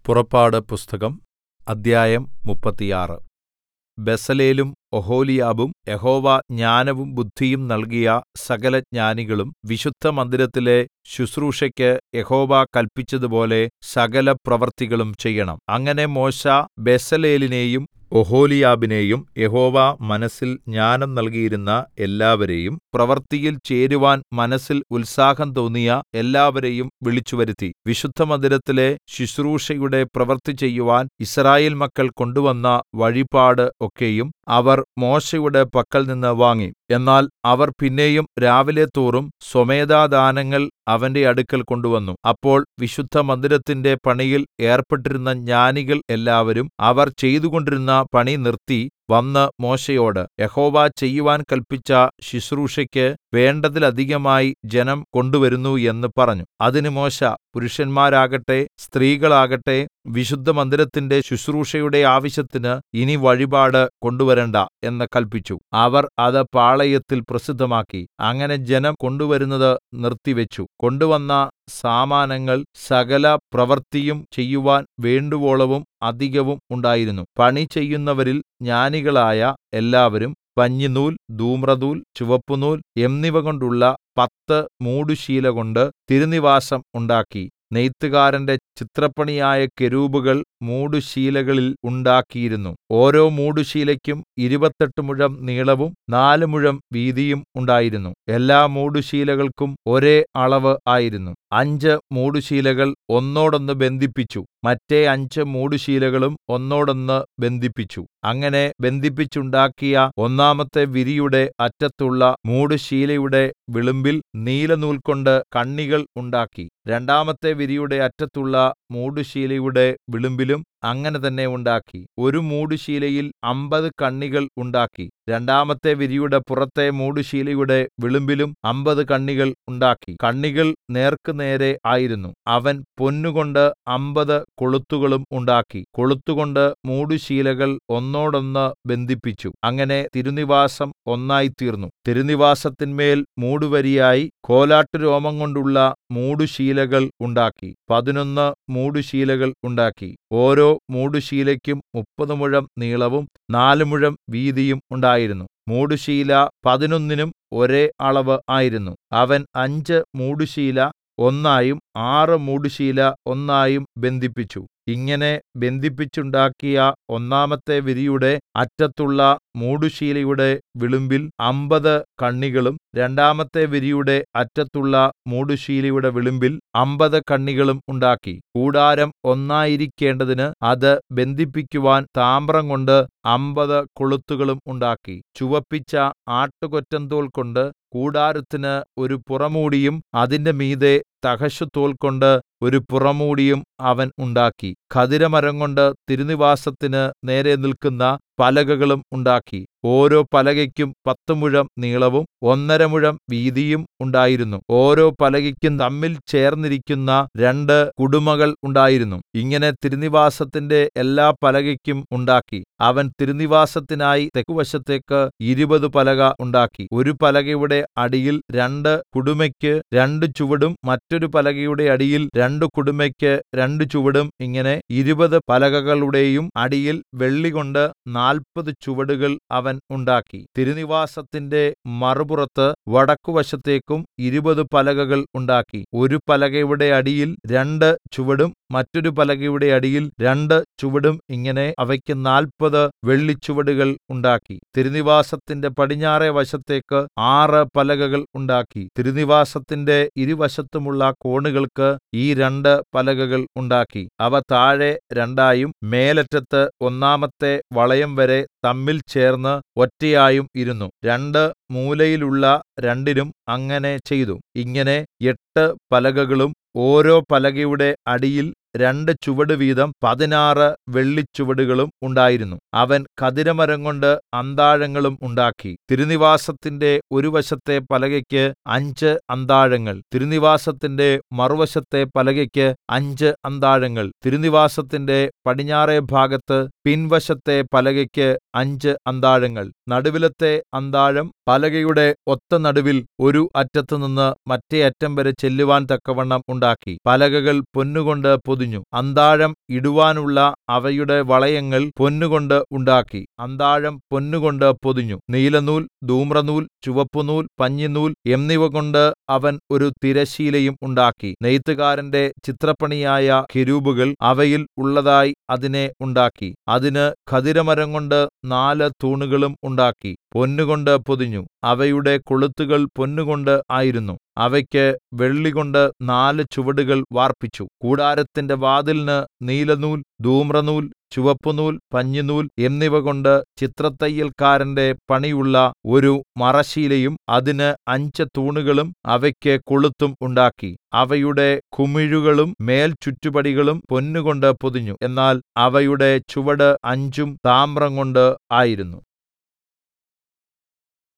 പുറപ്പാട് പുസ്തകം അദ്ധ്യായം മുപ്പത്തിയാറ് ബെസലേലും ഒഹൊലിയാബും യഹോവ ജ്ഞാനവും ബുദ്ധിയും നൽകിയ സകലജ്ഞാനികളും വിശുദ്ധമന്ദിരത്തിലെ ശുശ്രൂഷയ്ക്ക് യഹോവ കല്പിച്ചതുപോലെ സകലപ്രവൃത്തികളും ചെയ്യണം അങ്ങനെ മോശെ ബെസലേലിനെയും ഒഹൊലിയാബിനെയും യഹോവ മനസ്സിൽ ജ്ഞാനം നൽകിയിരുന്ന എല്ലാവരെയും പ്രവൃത്തിയിൽ ചേരുവാൻ മനസ്സിൽ ഉത്സാഹം തോന്നിയ എല്ലാവരെയും വിളിച്ചുവരുത്തി വിശുദ്ധമന്ദിരത്തിലെ ശുശ്രൂഷയുടെ പ്രവൃത്തി ചെയ്യുവാൻ യിസ്രായേൽ മക്കൾ കൊണ്ടുവന്ന വഴിപാട് ഒക്കെയും അവർ മോശെയുടെ പക്കൽനിന്ന് വാങ്ങി എന്നാൽ അവർ പിന്നെയും രാവിലെതോറും സ്വമേധാദാനങ്ങൾ അവന്റെ അടുക്കൽ കൊണ്ടുവന്നു അപ്പോൾ വിശുദ്ധമന്ദിരത്തിന്റെ പണിയിൽ ഏർപ്പെട്ടിരുന്ന ജ്ഞാനികൾ എല്ലാവരും അവർ ചെയ്തുകൊണ്ടിരുന്ന പണി നിർത്തി വന്ന് മോശെയോട് യഹോവ ചെയ്യുവാൻ കല്പിച്ച ശുശ്രൂഷയ്ക്ക് വേണ്ടതിലധികമായി ജനം കൊണ്ടുവരുന്നു എന്ന് പറഞ്ഞു അതിന് മോശെ പുരുഷന്മാരാകട്ടെ സ്ത്രീകളാകട്ടെ വിശുദ്ധമന്ദിരത്തിന്റെ ശുശ്രൂഷയുടെ ആവശ്യത്തിന് ഇനി വഴിപാട് കൊണ്ടുവരേണ്ട എന്ന് കല്പിച്ചു അവർ അത് പാളയത്തിൽ പ്രസിദ്ധമാക്കി അങ്ങനെ ജനം കൊണ്ടുവരുന്നത് നിർത്തിവെച്ചു കൊണ്ടുവന്ന സാമാനങ്ങൾ സകല പ്രവൃത്തിയും ചെയ്യുവാൻ വേണ്ടുവോളവും അധികവും ഉണ്ടായിരുന്നു പണി ചെയ്യുന്നവരിൽ ജ്ഞാനികളായ എല്ലാവരും പഞ്ഞിനൂൽ ധൂമ്രനൂൽ ചുവപ്പുനൂൽ എന്നിവകൊണ്ടുള്ള പത്ത് മൂടുശീലകൊണ്ട് തിരുനിവാസം ഉണ്ടാക്കി നെയ്ത്തുകാരന്റെ ചിത്രപ്പണിയായ കെരൂബുകൾ മൂടുശീലകളിൽ ഉണ്ടാക്കിയിരുന്നു ഓരോ മൂടുശീലയ്ക്കും ഇരുപത്തെട്ട് മുഴം നീളവും നാല് മുഴം വീതിയും ഉണ്ടായിരുന്നു എല്ലാ മൂടുശീലകൾക്കും ഒരേ അളവ് ആയിരുന്നു അഞ്ച് മൂടുശീലകൾ ഒന്നോടൊന്ന് ബന്ധിപ്പിച്ചു മറ്റെ അഞ്ച് മൂടുശീലകളും ഒന്നോടൊന്ന് ബന്ധിപ്പിച്ചു അങ്ങനെ ബന്ധിപ്പിച്ചുണ്ടാക്കിയ ഒന്നാമത്തെ വിരിയുടെ അറ്റത്തുള്ള മൂടുശീലയുടെ വിളുമ്പിൽ നീലനൂൽകൊണ്ട് കണ്ണികൾ ഉണ്ടാക്കി രണ്ടാമത്തെ വിരിയുടെ അറ്റത്തുള്ള മൂടുശീലയുടെ വിളുമ്പിലും അങ്ങനെ തന്നെ ഉണ്ടാക്കി ഒരു മൂടുശീലയിൽ അമ്പത് കണ്ണികൾ ഉണ്ടാക്കി രണ്ടാമത്തെ വിരിയുടെ പുറത്തെ മൂടുശീലയുടെ വിളുമ്പിലും അമ്പത് കണ്ണികൾ ഉണ്ടാക്കി കണ്ണികൾ നേർക്കുനേരെ ആയിരുന്നു അവൻ പൊന്നുകൊണ്ട് അമ്പത് കൊളുത്തുകളും ഉണ്ടാക്കി കൊളുത്തുകൊണ്ട് മൂടുശീലകൾ ഒന്നോടൊന്ന് ബന്ധിപ്പിച്ചു അങ്ങനെ തിരുനിവാസം ഒന്നായിത്തീർന്നു തിരുനിവാസത്തിന്മേൽ മൂടുവരിയായി കോലാട്ടുരോമം കൊണ്ടുള്ള മൂടുശീലകൾ ഉണ്ടാക്കി പതിനൊന്ന് മൂടുശീലകൾ ഉണ്ടാക്കി ഓരോ മൂടുശീലയ്ക്കും മുപ്പത് മുഴം നീളവും നാല് മുഴം വീതിയും ഉണ്ടായിരുന്നു മൂടുശീല പതിനൊന്നിനും ഒരേ അളവ് ആയിരുന്നു അവൻ അഞ്ച് മൂടുശീല ഒന്നായും ആറ് മൂടുശീല ഒന്നായും ബന്ധിപ്പിച്ചു ഇങ്ങനെ ബന്ധിപ്പിച്ചുണ്ടാക്കിയ ഒന്നാമത്തെ വിരിയുടെ അറ്റത്തുള്ള മൂടുശീലയുടെ വിളുമ്പിൽ അമ്പത് കണ്ണികളും രണ്ടാമത്തെ വിരിയുടെ അറ്റത്തുള്ള മൂടുശീലയുടെ വിളുമ്പിൽ അമ്പത് കണ്ണികളും ഉണ്ടാക്കി കൂടാരം ഒന്നായിരിക്കേണ്ടതിന് അത് ബന്ധിപ്പിക്കുവാൻ താമ്രംകൊണ്ട് അമ്പത് കൊളുത്തുകളും ഉണ്ടാക്കി ചുവപ്പിച്ച ആട്ടുകൊറ്റന്തോൽ കൊണ്ട് കൂടാരത്തിന് ഒരു പുറമൂടിയും അതിന്റെ മീതെ തഹശുതോൽ കൊണ്ട് ഒരു പുറമൂടിയും അവൻ ഉണ്ടാക്കി ഖദിരമരംകൊണ്ട് തിരുനിവാസത്തിന് നേരെ നിൽക്കുന്ന പലകകളും ഉണ്ടാക്കി ഓരോ പലകയ്ക്കും പത്ത് മുഴം നീളവും ഒന്നര മുഴം വീതിയും ഉണ്ടായിരുന്നു ഓരോ പലകയ്ക്കും തമ്മിൽ ചേർന്നിരിക്കുന്ന രണ്ട് കുടുമകൾ ഉണ്ടായിരുന്നു ഇങ്ങനെ തിരുനിവാസത്തിന്റെ എല്ലാ പലകയ്ക്കും ഉണ്ടാക്കി അവൻ തിരുനിവാസത്തിനായി തെക്കുവശത്തേക്ക് ഇരുപത് പലക ഉണ്ടാക്കി ഒരു പലകയുടെ അടിയിൽ രണ്ട് കുടുമയ്ക്ക് രണ്ട് ചുവടും മറ്റൊരു പലകയുടെ അടിയിൽ രണ്ട് കുടുമയ്ക്ക് രണ്ട് ചുവടും ഇങ്ങനെ ഇരുപത് പലകകളുടെയും അടിയിൽ വെള്ളികൊണ്ട് നാൽപ്പത് ചുവടുകൾ അവൻ ഉണ്ടാക്കി തിരുനിവാസത്തിന്റെ മറുപുറത്ത് വടക്കുവശത്തേക്കും ഇരുപത് പലകകൾ ഉണ്ടാക്കി ഒരു പലകയുടെ അടിയിൽ രണ്ട് ചുവടും മറ്റൊരു പലകയുടെ അടിയിൽ രണ്ട് ചുവടും ഇങ്ങനെ അവയ്ക്ക് നാൽപ്പത് വെള്ളിച്ചുവടുകൾ ഉണ്ടാക്കി തിരുനിവാസത്തിന്റെ പടിഞ്ഞാറെ വശത്തേക്ക് ആറ് പലകകൾ ഉണ്ടാക്കി തിരുനിവാസത്തിന്റെ ഇരുവശത്തുമുള്ള കോണുകൾക്ക് ഈ രണ്ട് പലകകൾ ഉണ്ടാക്കി അവ താഴെ രണ്ടായും മേലറ്റത്ത് ഒന്നാമത്തെ വളയം വരെ തമ്മിൽ ചേർന്ന് ഒറ്റയായും ഇരുന്നു രണ്ട് മൂലയിലുള്ള രണ്ടിനും അങ്ങനെ ചെയ്തു ഇങ്ങനെ എട്ട് പലകകളും ഓരോ പലകയുടെ അടിയിൽ രണ്ട് ചുവട് വീതം പതിനാറ് വെള്ളിച്ചുവടുകളും ഉണ്ടായിരുന്നു അവൻ ഖദിരമരം കൊണ്ട് അന്താഴങ്ങളും ഉണ്ടാക്കി തിരുനിവാസത്തിന്റെ ഒരു വശത്തെ പലകയ്ക്ക് അഞ്ച് അന്താഴങ്ങൾ തിരുനിവാസത്തിന്റെ മറുവശത്തെ പലകയ്ക്ക് അഞ്ച് അന്താഴങ്ങൾ തിരുനിവാസത്തിന്റെ പടിഞ്ഞാറെ ഭാഗത്ത് പിൻവശത്തെ പലകയ്ക്ക് അഞ്ച് അന്താഴങ്ങൾ നടുവിലത്തെ അന്താഴം പലകയുടെ ഒത്ത നടുവിൽ ഒരു അറ്റത്തുനിന്ന് മറ്റെ അറ്റംവരെ ചെല്ലുവാൻ തക്കവണ്ണം ഉണ്ടാക്കി പലകകൾ പൊന്നുകൊണ്ട് പൊതിഞ്ഞു അന്താഴം ഇടുവാനുള്ള അവയുടെ വളയങ്ങൾ പൊന്നുകൊണ്ട് ഉണ്ടാക്കി അന്താഴം പൊന്നുകൊണ്ട് പൊതിഞ്ഞു നീലനൂൽ ധൂമ്രനൂൽ ചുവപ്പുനൂൽ പഞ്ഞിനൂൽ എന്നിവകൊണ്ട് അവൻ ഒരു തിരശ്ശീലയും ഉണ്ടാക്കി നെയ്ത്തുകാരന്റെ ചിത്രപ്പണിയായ കെരൂബുകൾ അവയിൽ ഉള്ളതായി അതിനെ ഉണ്ടാക്കി അതിന് ഖദിരമരംകൊണ്ട് നാല് തൂണുകളും ഉണ്ടാക്കി പൊന്നുകൊണ്ട് പൊതിഞ്ഞു അവയുടെ കൊളുത്തുകൾ പൊന്നുകൊണ്ട് ആയിരുന്നു അവയ്ക്ക് വെള്ളികൊണ്ട് നാല് ചുവടുകൾ വാർപ്പിച്ചു കൂടാരത്തിന്റെ വാതിലിന് നീലനൂൽ ധൂമ്രനൂൽ ചുവപ്പുനൂൽ പഞ്ഞിനൂൽ എന്നിവകൊണ്ട് ചിത്രത്തയ്യൽക്കാരന്റെ പണിയുള്ള ഒരു മറശ്ശീലയും അതിന് അഞ്ച് തൂണുകളും അവയ്ക്ക് കൊളുത്തും ഉണ്ടാക്കി അവയുടെ കുമിഴുകളും മേൽചുറ്റുപടികളും പൊന്നുകൊണ്ട് പൊതിഞ്ഞു എന്നാൽ അവയുടെ ചുവട് അഞ്ചും താമ്രംകൊണ്ട് ആയിരുന്നു